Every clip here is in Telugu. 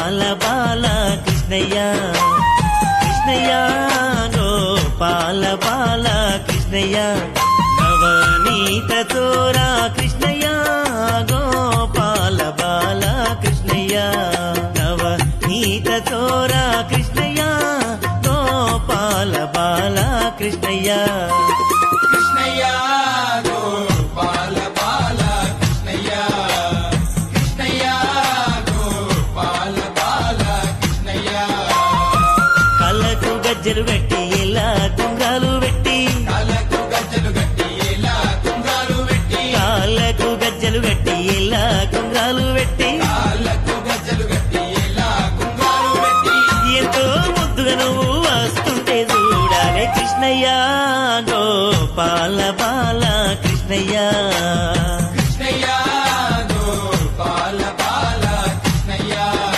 గోపాల బాల కృష్ణయ్య కృష్ణయ్య గోపాల బాల కృష్ణయ్య నవనీత చోరా కృష్ణయ్య గోపాల బాల కృష్ణయ్య నవనీత చోరా కృష్ణయ్య గోపాల బాల కృష్ణయ్య కృష్ణయ్య గోపాల బాల కృష్ణయ్య కృష్ణయ్య గోపాల బాల కృష్ణయ్య కళ్ళకు గజ్జలు పెట్టి ఇలా తుంగాలు పెట్టి కాళ్ళకు గజ్జలు గట్టి ఇలా కుంగాలు పెట్టి కాళ్ళకు గజ్జలు పెట్టి ఇలా కుంగాలు పెట్టి కాళ్ళకు గజ్జలు గట్టి ఇలా కుంగాలు పెట్టి ఎంతో ముద్దుగా నువ్వు వస్తుంటే చూడాలి కృష్ణయ్య గోపాల బాల కృష్ణయ్య కృష్ణయ్య గోపాల బాల కృష్ణయ్య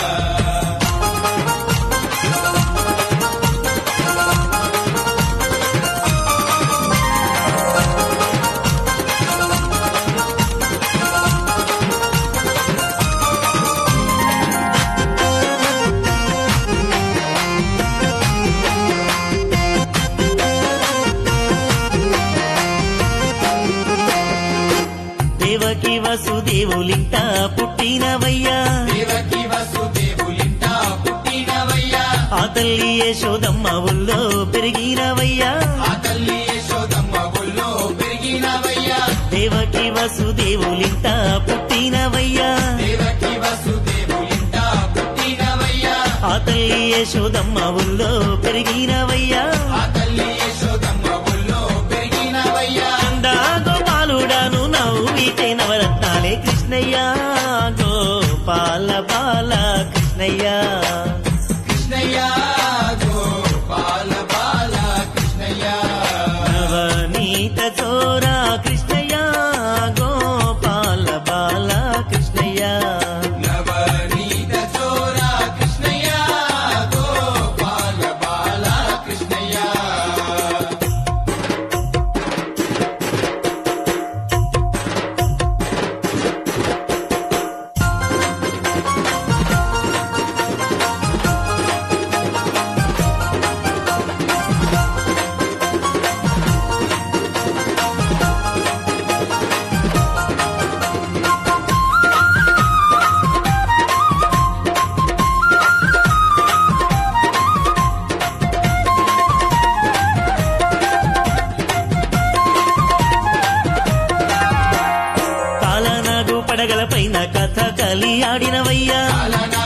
దేవకి వసుదేవులింట పుట్టినవయ్యా దేవకి వసుదేవులింట పుట్టినవయ్యా ఆ తల్లి యశోదమ్మ ఊళ్ళో పెరిగినవయ్యా ఆ తల్లి యశోదమ్మ ఒళ్ళో పెరిగినవయ్యా దేవకి వసుదేవులింట పుట్టినవయ్యా దేవకి వసుదేవులింట పుట్టినవయ్యా ఆ తల్లి యశోదమ్మ ఊళ్ళో పెరిగినవయ్యా ఆ తల్లి యశోదమ్మ ఒళ్ళో పెరిగినవయ్యా అందా గోపాలుడాను నవ్వితే నవరత్నాలే కృష్ణయ్య గోపాల బాల కృష్ణయ్య కృష్ణయ్య గోపాల బాల కృష్ణయ్య నవనీత చోరా కృష్ణయ్య గోపాల బాల కృష్ణయ్య నవనీత చోర కృష్ణయ్య గోపాల బాల కృష్ణయ్య కాలనాగు పడగల పైన కథ కలి ఆడినవయ్యా కాలనా